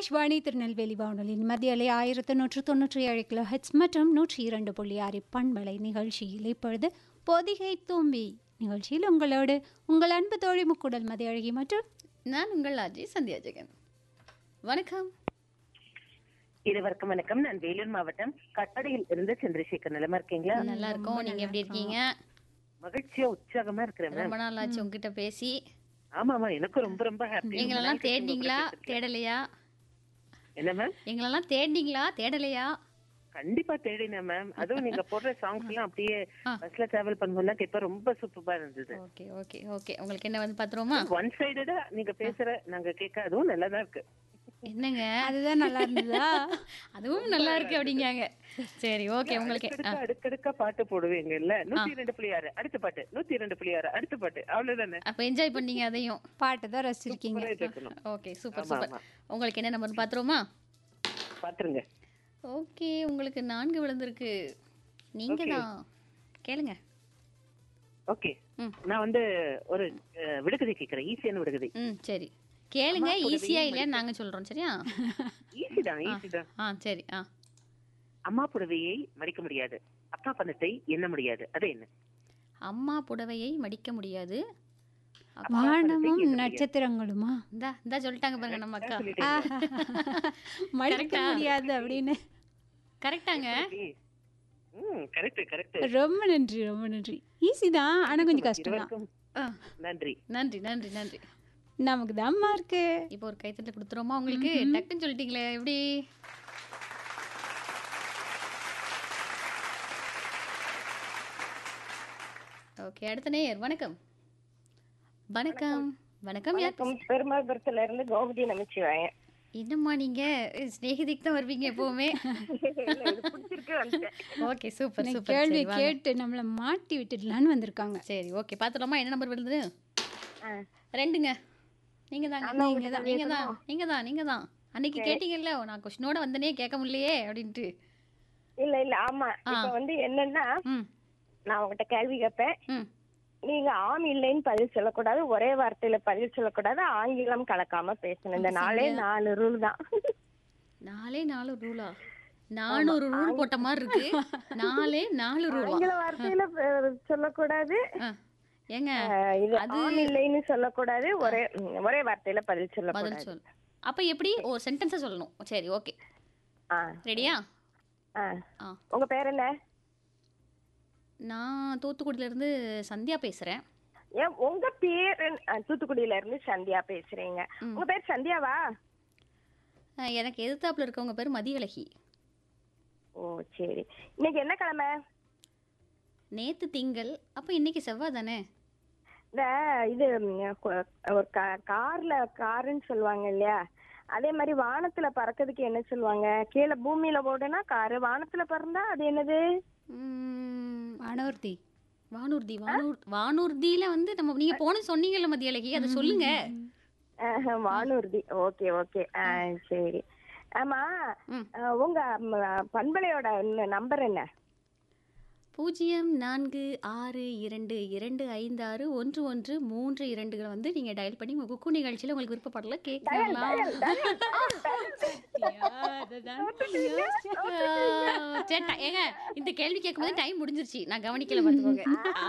ஆகாஷ்வாணி திருநெல்வேலி வானொலியின் மத்திய அலை ஆயிரத்து நூற்று தொன்னூற்றி ஏழு கிலோ ஹெட்ஸ் மற்றும் நூற்றி இரண்டு புள்ளி ஆறு பண்பலை நிகழ்ச்சியில் இப்பொழுது பொதிகை தூம்பி நிகழ்ச்சியில் உங்களோடு உங்கள் அன்பு தோழி முக்குடல் மதியழகி மற்றும் நான் உங்கள் அஜய் சந்தியா ஜெகன் வணக்கம் இருவருக்கும் வணக்கம் நான் வேலூர் மாவட்டம் கட்டடையில் இருந்து சந்திரசேகர் நிலமா இருக்கீங்களா நல்லா இருக்கோம் நீங்க எப்படி இருக்கீங்க மகிழ்ச்சியா உற்சாகமா இருக்கிறேன் ரொம்ப நாள் ஆச்சு உங்ககிட்ட பேசி ஆமா ஆமா எனக்கும் ரொம்ப ரொம்ப ஹாப்பி எங்களெல்லாம் தேடினீங்களா தேடலையா என்ன மேம் எங்களெல்லாம் தேடினீங்களா தேடலையா கண்டிப்பா தேடினேன் மேம் அதுவும் நீங்க போடுற சாங்ஸ் எல்லாம் அப்படியே ஆ. பஸ்ல டிராவல் பண்ணும்போது கேட்ப ரொம்ப சூப்பரா இருந்தது ஓகே ஓகே ஓகே உங்களுக்கு என்ன வந்து பாத்துருவோமா ஒன் சைடடா நீங்க பேசுற நாங்க கேட்க அதுவும் நல்லாதான் இருக்கு என்னங்க அதுதான் நல்லா இருந்ததா அதுவும் நல்லா இருக்கு அப்படிங்காங்க சரி ஓகே உங்களுக்கு ஆ, அடுக்கடுக்கா அடுக்கடுக்கா பாட்டு போடுவீங்க இல்ல நூத்தி ரெண்டு புள்ளி ஆறு அடுத்த பாட்டு நூத்தி ரெண்டு புள்ளி ஆறு அடுத்த பாட்டு அவ்வளவுதானே அப்ப என்ஜாய் பண்ணீங்க அதையும் பாட்டு தான் ரசிச்சிருக்கீங்க சூப்பரா இருக்கணும் ஓகே சூப்பர் ஆமா, சூப்பர் ஆமா. உங்களுக்கு என்ன நம்பர் பாத்துருவோமா பாத்துருங்க ஓகே உங்களுக்கு நான்கு விழுந்திருக்கு நீங்க Okay. தான் கேளுங்க ஓகே ம். நான் வந்து ஒரு அஹ், விடுகதை கேக்குறேன் ஈஸியான விடுகதை ம் சரி கேளுங்க அம்மா கூடவே ஈஸியா இல்லையான்னு நாங்க சொல்றோம் சரியா ஈஸி தான் ஈஸி தான் ஆ சரி ஆ அம்மா புடவையை மடிக்க முடியாது அப்பா பணத்தை எண்ண முடியாது அது என்ன அம்மா புடவையை மடிக்க முடியாது அப்பா பணத்தை வானமும் எண்ண முடியாது. நட்சத்திரங்களுமா இந்தா இந்தா சொல்லிட்டாங்க பாருங்க நம்ம அக்கா சொல்லிட்டீங்க. மடிக்க Correct-ஆ? முடியாது அப்படின்னு கரெக்டாங்க ம் கரெக்ட் கரெக்ட் ரொம்ப நன்றி ரொம்ப நன்றி ஈஸி தான் ஆனா கொஞ்சம் கஷ்டம் தான் இருவருக்கும் ஆ, நன்றி நன்றி நன்றி நன்றி நமக்கு தான்மா இருக்கு இப்போ ஒரு கைத்தட்டல் கொடுத்துருவோமா உங்களுக்கு டக்குன்னு சொல்லிட்டீங்களே எப்படி ஓகே அடுத்த நேயர் வணக்கம் வணக்கம் வணக்கம் யார் வணக்கம் பெருமாள்புரத்துல இருந்து கோமதி நமச்சிவாயன் என்னம்மா நீங்க ஸ்நேகிதிக்கு தான் வருவீங்க எப்பவுமே பிடிச்சிருக்கு வந்துட்டேன் ஓகே சூப்பர் இந்த சூப்பர் கேள்வி சரி வாங்க. கேட்டு நம்மள மாட்டி விட்டுடலான்னு வந்திருக்காங்க சரி ஓகே பாத்துலாமா என்ன நம்பர் விழுது ஆ. ரெண்டுங்க நீங்க தாங்க அண்ணா, நீங்க உங்களுக்கு தான் நீங்க தான் நீங்க தான் நீங்க தான் அன்னைக்கு கேட்டீங்கல்ல நான் கொஸ்டினோட வந்தனே கேட்க முடியலையே அப்படின்ட்டு இல்ல இல்ல ஆமா இப்ப வந்து என்னன்னா ம் நான் உங்ககிட்ட கேள்வி கேட்பேன் ம் நீங்க ஆம் இல்லைன்னு பதில் சொல்லக்கூடாது ஒரே வார்த்தையில பதில் சொல்லக்கூடாது ஆங்கிலம் கலக்காம பேசணும் இந்த நாலே நாலு ரூல் தான் நாலே நாலு ரூலா நானூறு ரூல் போட்ட மாதிரி இருக்கு நாலே நாலு ரூலா ஆங்கில வார்த்தையில ப- சொல்லக்கூடாது ஆ. ஏங்க அஹ், இது அது- ஆம் இல்லைன்னு சொல்லக்கூடாது ஒரே ம், ஒரே வார்த்தையில பதில் பதில் சொல்லக்கூடாது சொல் அப்ப எப்படி ஒரு சென்டென்ஸா சொல்லணும் சரி ஓகே ஆ ரெடியா ஆ ஆ உங்க பேர் என்ன நான் தூத்துக்குடியில இருந்து சந்தியா பேசுறேன் ஏன் உங்க பேர் என்ன- ஆ, தூத்துக்குடியில இருந்து சந்தியா பேசுறீங்க உங்க பேர் சந்தியாவா அஹ், எனக்கு எதிர்த்தாப்புல இருக்கவங்க பேர் மதியழகி ஓ சரி இன்னைக்கு என்ன கிழமை நேத்து திங்கள் அப்ப இன்னைக்கு செவ்வாய் தானே இந்த இது ம், கொ- ஒரு கா- கார்ல காருன்னு சொல்லுவாங்க இல்லையா அதே மாதிரி வானத்துல பறக்கிறதுக்கு என்ன சொல்லுவாங்க கீழே பூமியில ஓடுனா காரு வானத்துல பறந்தா அது என்னது உம், வானூர்த்தி வானூர்தி வானூர் வானூர்தியில வந்து நம்ம நீங்க போன சொன்னீங்கல்ல மதியழகி அதை சொல்லுங்க ஆஹ், வானூர்தி ஓகே ஓகே ஆ சரி ஆமா ம். ஆ, உங்க ம், பண்பலையோட நம்பர் என்ன பூஜ்ஜியம் நான்கு ஆறு இரண்டு இரண்டு ஐந்து ஆறு ஒன்று ஒன்று மூன்று இரண்டுகளை வந்து நீங்க டயல் பண்ணி உங்க குக்கு நிகழ்ச்சியில உங்களுக்கு விருப்பப்படல கேட்கலாம் சேட்டா ஏங்க இந்த கேள்வி கேட்கும்போது டைம் முடிஞ்சிருச்சு நான் கவனிக்கல பாத்துக்கோங்க